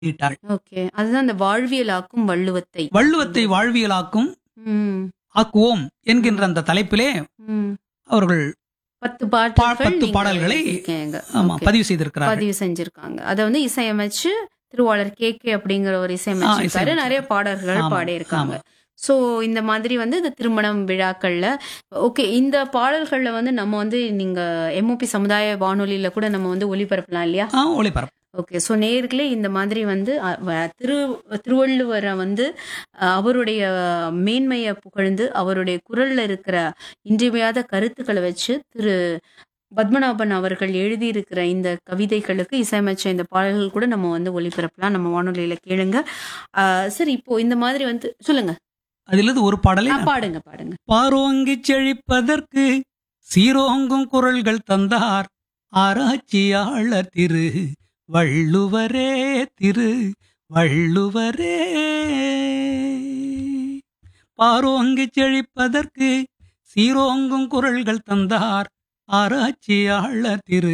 வெளியிட்டார்கள் okay அதுதான் அந்த வாழ்வியலாக்கும் வள்ளுவத்தை வள்ளுவத்தை வாழ்வியலாக்கும் ம், ஆக்குவோம் என்கின்ற அந்த தலைப்பிலே ம். அவர்கள் பத்து பா- பாடல்கள் பத்து நீங்க பாடல்களை எழுதியிருக்கீங்க. ஆமா Okay. பதிவு செய்திருக்கிறார்கள் பதிவு செஞ்சிருக்காங்க அத வந்து இசையமைச்சு திருவாளர் கே கே அப்படிங்கிற ஒரு இசையமைச்சிருக்காரு இசையமைச்சிருக்காரு. நிறைய பாடல்கள் ஆமா, பாடியிருக்காங்க ஆமா. சோ இந்த மாதிரி வந்து இந்த திருமணம் விழாக்கள்ல ஓகே இந்த பாடல்கள்ல வந்து நம்ம வந்து நீங்க எம்ஓபி சமுதாய வானொலியில கூட நம்ம வந்து ஒளிபரப்பலாம் இல்லையா ஆ, ஒளிபரப்பு ஓகே ஸோ நேர்களே இந்த மாதிரி வந்து அ, வ- திரு திருவள்ளுவரை வந்து அ, அவருடைய மேன்மையை புகழ்ந்து அவருடைய குரல்ல இருக்கிற இன்றியமையாத கருத்துக்களை வச்சு திரு பத்மநாபன் அவர்கள் எழுதியிருக்கிற இந்த கவிதைகளுக்கு இசையமைச்ச இந்த பாடல்கள் கூட நம்ம வந்து ஒளிபரப்பலாம் நம்ம வானொலியில கேளுங்க ஆ, சரி இப்போ இந்த மாதிரி வந்து சொல்லுங்க அதிலிருந்து ஒரு பாடலை ஆ, நான் பாடுங்க பாடுங்க பாரோங்கி செழிப்பதற்கு சீரோங்கும் குரல்கள் தந்தார் ஆராய்ச்சியாளர் திரு வள்ளுவரே திரு வள்ளுவரே பாரோங்கி செழிப்பதற்கு சீரோங்கும் குரல்கள் தந்தார் ஆராய்ச்சியாளர் திரு